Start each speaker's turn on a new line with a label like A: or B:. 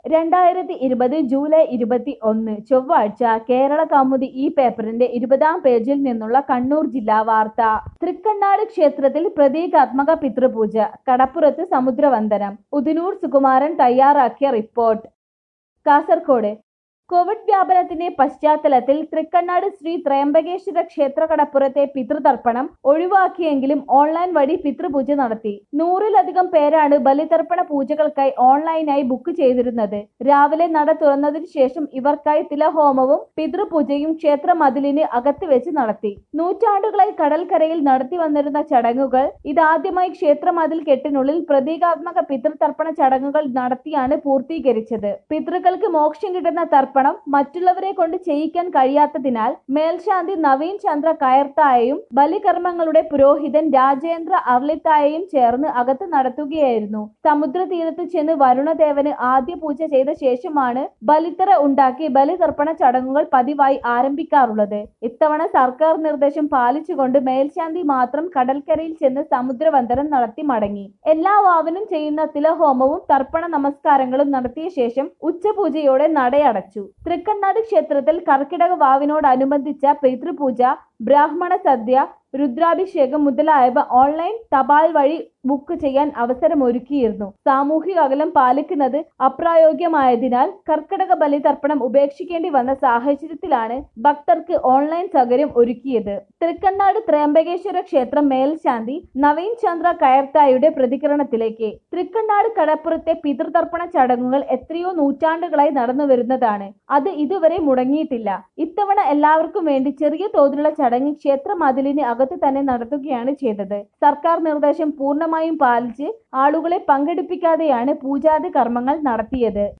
A: രണ്ടായിരത്തി ഇരുപത് ജൂലൈ ഇരുപത്തി ഒന്ന് ചൊവ്വാഴ്ച കേരള കൗമുദി ഈ പേപ്പറിന്റെ ഇരുപതാം പേജിൽ നിന്നുള്ള കണ്ണൂർ ജില്ലാ വാർത്ത തൃക്കണ്ണാട് ക്ഷേത്രത്തിൽ പ്രതീകാത്മക പിതൃപൂജ കടപ്പുറത്ത് സമുദ്രവന്ദനം ഉദിനൂർ സുകുമാരൻ തയ്യാറാക്കിയ റിപ്പോർട്ട് കാസർകോട് കോവിഡ് വ്യാപനത്തിന്റെ പശ്ചാത്തലത്തിൽ തൃക്കണ്ണാട് ശ്രീ ത്രയംബകേശ്വര ക്ഷേത്ര കടപ്പുറത്തെ പിതൃതർപ്പണം ഒഴിവാക്കിയെങ്കിലും ഓൺലൈൻ വഴി പിതൃപൂജ നടത്തി നൂറിലധികം പേരാണ് ബലിതർപ്പണ പൂജകൾക്കായി ഓൺലൈനായി ബുക്ക് ചെയ്തിരുന്നത് രാവിലെ നട തുറന്നതിനു ശേഷം ഇവർക്കായി തിലഹോമവും പിതൃപൂജയും ക്ഷേത്ര മതിലിന് അകത്ത് വെച്ച് നടത്തി നൂറ്റാണ്ടുകളായി കടൽക്കരയിൽ നടത്തി വന്നിരുന്ന ചടങ്ങുകൾ ഇതാദ്യമായി ക്ഷേത്ര മതിൽ കെട്ടിനുള്ളിൽ പ്രതീകാത്മക പിതൃതർപ്പണ ചടങ്ങുകൾ നടത്തിയാണ് പൂർത്തീകരിച്ചത് പിതൃക്കൾക്ക് മോക്ഷം കിട്ടുന്ന തർപ്പണം മറ്റുള്ളവരെ കൊണ്ട് ചെയ്യിക്കാൻ കഴിയാത്തതിനാൽ മേൽശാന്തി നവീൻ ചന്ദ്ര കയർത്തായയും ബലികർമ്മങ്ങളുടെ പുരോഹിതൻ രാജേന്ദ്ര അർലിത്തായയും ചേർന്ന് അകത്ത് നടത്തുകയായിരുന്നു സമുദ്രതീരത്ത് ചെന്ന് വരുണദേവന് ആദ്യ പൂജ ചെയ്ത ശേഷമാണ് ബലിത്തറ ഉണ്ടാക്കി ബലിതർപ്പണ ചടങ്ങുകൾ പതിവായി ആരംഭിക്കാറുള്ളത് ഇത്തവണ സർക്കാർ നിർദ്ദേശം പാലിച്ചുകൊണ്ട് മേൽശാന്തി മാത്രം കടൽക്കരയിൽ ചെന്ന് സമുദ്രവന്ദനം നടത്തി മടങ്ങി എല്ലാ വാവിനും ചെയ്യുന്ന തിലഹോമവും തർപ്പണ നമസ്കാരങ്ങളും നടത്തിയ ശേഷം ഉച്ചപൂജയോടെ നടയടച്ചു തൃക്കണ്ണാട് ക്ഷേത്രത്തിൽ കർക്കിടക വാവിനോടനുബന്ധിച്ച പിതൃപൂജ ബ്രാഹ്മണ സദ്യ രുദ്രാഭിഷേകം മുതലായവ ഓൺലൈൻ തപാൽ വഴി ബുക്ക് ചെയ്യാൻ അവസരമൊരുക്കിയിരുന്നു സാമൂഹിക അകലം പാലിക്കുന്നത് അപ്രായോഗ്യമായതിനാൽ കർക്കിടക ബലിതർപ്പണം ഉപേക്ഷിക്കേണ്ടി വന്ന സാഹചര്യത്തിലാണ് ഭക്തർക്ക് ഓൺലൈൻ സൗകര്യം ഒരുക്കിയത് തൃക്കണ്ണാട് ത്രയംബകേശ്വര ക്ഷേത്രം മേൽശാന്തി നവീൻ ചന്ദ്ര കയർത്തായുടെ പ്രതികരണത്തിലേക്ക് തൃക്കണ്ണാട് കടപ്പുറത്തെ പിതൃതർപ്പണ ചടങ്ങുകൾ എത്രയോ നൂറ്റാണ്ടുകളായി നടന്നു വരുന്നതാണ് അത് ഇതുവരെ മുടങ്ങിയിട്ടില്ല ഇത്തവണ എല്ലാവർക്കും വേണ്ടി ചെറിയ തോതിലുള്ള ചടങ്ങ് ക്ഷേത്ര മതിലിന് അകത്ത് തന്നെ നടത്തുകയാണ് ചെയ്തത് സർക്കാർ നിർദ്ദേശം പൂർണ്ണമായും പാലിച്ച് ആളുകളെ പങ്കെടുപ്പിക്കാതെയാണ് പൂജാതി കർമ്മങ്ങൾ നടത്തിയത്